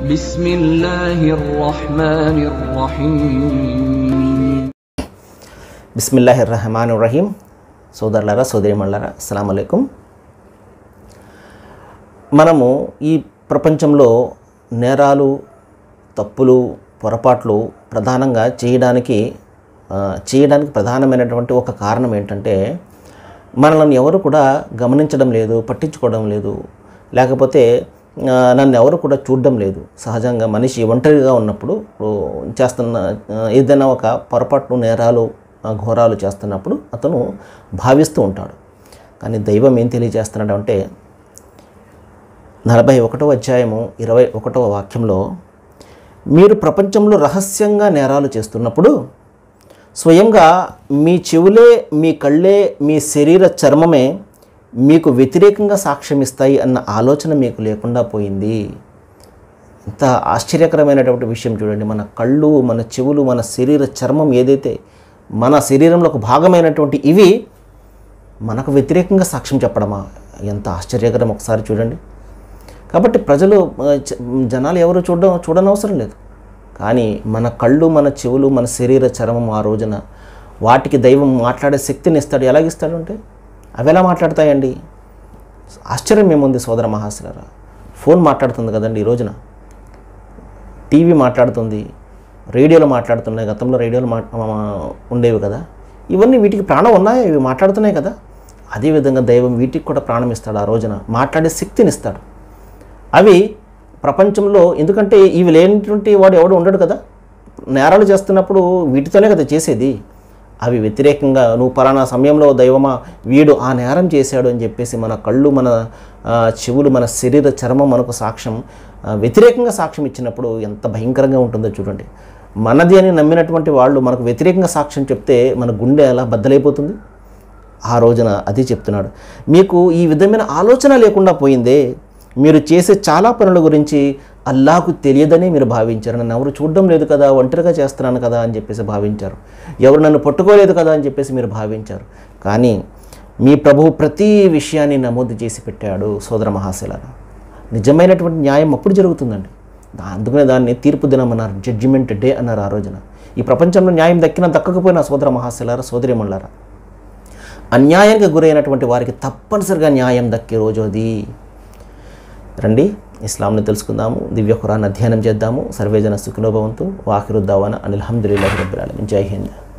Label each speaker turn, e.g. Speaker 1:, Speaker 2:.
Speaker 1: بسم الله الرحمن الرحيم
Speaker 2: బిస్మిల్లాహిర్ రహమాన్ రహీం సోదరులారా సోదరిమణులారా అస్సలం అయికం మనము ఈ ప్రపంచంలో నేరాలు తప్పులు పొరపాట్లు ప్రధానంగా చేయడానికి ఆ, చేయడానికి ప్రధానమైనటువంటి ఒక కారణం ఏంటంటే మనల్ని ఎవరు కూడా గమనించడం లేదు పట్టించుకోవడం లేదు లేకపోతే ఆ, నన్ను ఎవరు కూడా చూడడం లేదు సహజంగా మనిషి ఒంటరిగా ఉన్నప్పుడు ఓ, చేస్తున్న ఆ, ఏదైనా ఒక పొరపాట్లు నేరాలు ఆ, ఘోరాలు చేస్తున్నప్పుడు అతను భావిస్తూ ఉంటాడు కానీ దైవం ఏం తెలియజేస్తున్నాడు అంటే నలభై ఒకటో అధ్యాయము ఇరవై ఒకటవ వాక్యంలో మీరు ప్రపంచంలో రహస్యంగా నేరాలు చేస్తున్నప్పుడు స్వయంగా మీ చెవులే మీ కళ్ళే మీ శరీర చర్మమే మీకు వ్యతిరేకంగా సాక్ష్యం ఇస్తాయి అన్న ఆలోచన మీకు లేకుండా పోయింది ఎంత ఆశ్చర్యకరమైనటువంటి విషయం చూడండి మన కళ్ళు మన చెవులు మన శరీర చర్మం ఏదైతే మన శరీరంలో ఒక భాగమైనటువంటి ఇవి మనకు వ్యతిరేకంగా సాక్ష్యం చెప్పడమా ఎంత ఆశ్చర్యకరం ఒకసారి చూడండి కాబట్టి ప్రజలు ఆ, చ- జనాలు ఎవరు చూడడం చూడనవసరం లేదు కానీ మన కళ్ళు మన చెవులు మన శరీర చర్మం ఆ రోజున వాటికి దైవం మాట్లాడే శక్తిని ఇస్తాడు ఎలాగిస్తాడు అంటే అవి ఎలా మాట్లాడతాయండి ఆశ్చర్యం ఏముంది సోదర మహాశిలరా ఫోన్ మాట్లాడుతుంది కదండి ఈ రోజున టీవీ మాట్లాడుతుంది రేడియోలో మాట్లాడుతున్నాయి గతంలో రేడియోలో మా మా- ఉండేవి కదా ఇవన్నీ వీటికి ప్రాణం ఉన్నాయి ఇవి మాట్లాడుతున్నాయి కదా అదేవిధంగా దైవం వీటికి కూడా ప్రాణం ఇస్తాడు ఆ రోజున మాట్లాడే శక్తిని ఇస్తాడు అవి ప్రపంచంలో ఎందుకంటే ఇవి లేనటువంటి వాడు ఎవడు ఉండడు కదా నేరాలు చేస్తున్నప్పుడు వీటితోనే కదా చేసేది అవి వ్యతిరేకంగా నువ్వు పలానా సమయంలో దైవమా వీడు ఆ నేరం చేశాడు అని చెప్పేసి మన కళ్ళు మన ఆ, చెవులు మన శరీర చర్మం మనకు సాక్ష్యం ఆ, వ్యతిరేకంగా సాక్ష్యం ఇచ్చినప్పుడు ఎంత భయంకరంగా ఉంటుందో చూడండి మనది అని నమ్మినటువంటి వాళ్ళు మనకు వ్యతిరేకంగా సాక్ష్యం చెప్తే మన గుండె ఎలా బద్దలైపోతుంది ఆ రోజున అది చెప్తున్నాడు మీకు ఈ విధమైన ఆలోచన లేకుండా పోయిందే మీరు చేసే చాలా పనుల గురించి అల్లాకు తెలియదని మీరు భావించారు నన్ను ఎవరు చూడడం లేదు కదా ఒంటరిగా చేస్తున్నాను కదా అని చెప్పేసి భావించారు ఎవరు నన్ను పట్టుకోలేదు కదా అని చెప్పేసి మీరు భావించారు కానీ మీ ప్రభువు ప్రతి విషయాన్ని నమోదు చేసి పెట్టాడు సోదర మహాశిలారా నిజమైనటువంటి న్యాయం అప్పుడు జరుగుతుందండి దా- అందుకనే దాన్ని తీర్పు దినం అన్నారు జడ్జిమెంట్ డే అన్నారు ఆ రోజున ఈ ప్రపంచంలో న్యాయం దక్కినా దక్కకపోయినా సోదర మహాశిలారా సోదరిమల్లారా అన్యాయానికి గురైనటువంటి వారికి తప్పనిసరిగా న్యాయం దక్కే రోజు అది రండి ఇస్లాంని తెలుసుకుందాము దివ్య ఖురాన్ అధ్యయనం చేద్దాము సర్వేజన సుఖనోభవంతు వాకిరుద్దావాన అనిల్హమ్దుల్లాహి రబ్బిల్ ఆలమీన్ జై హింద్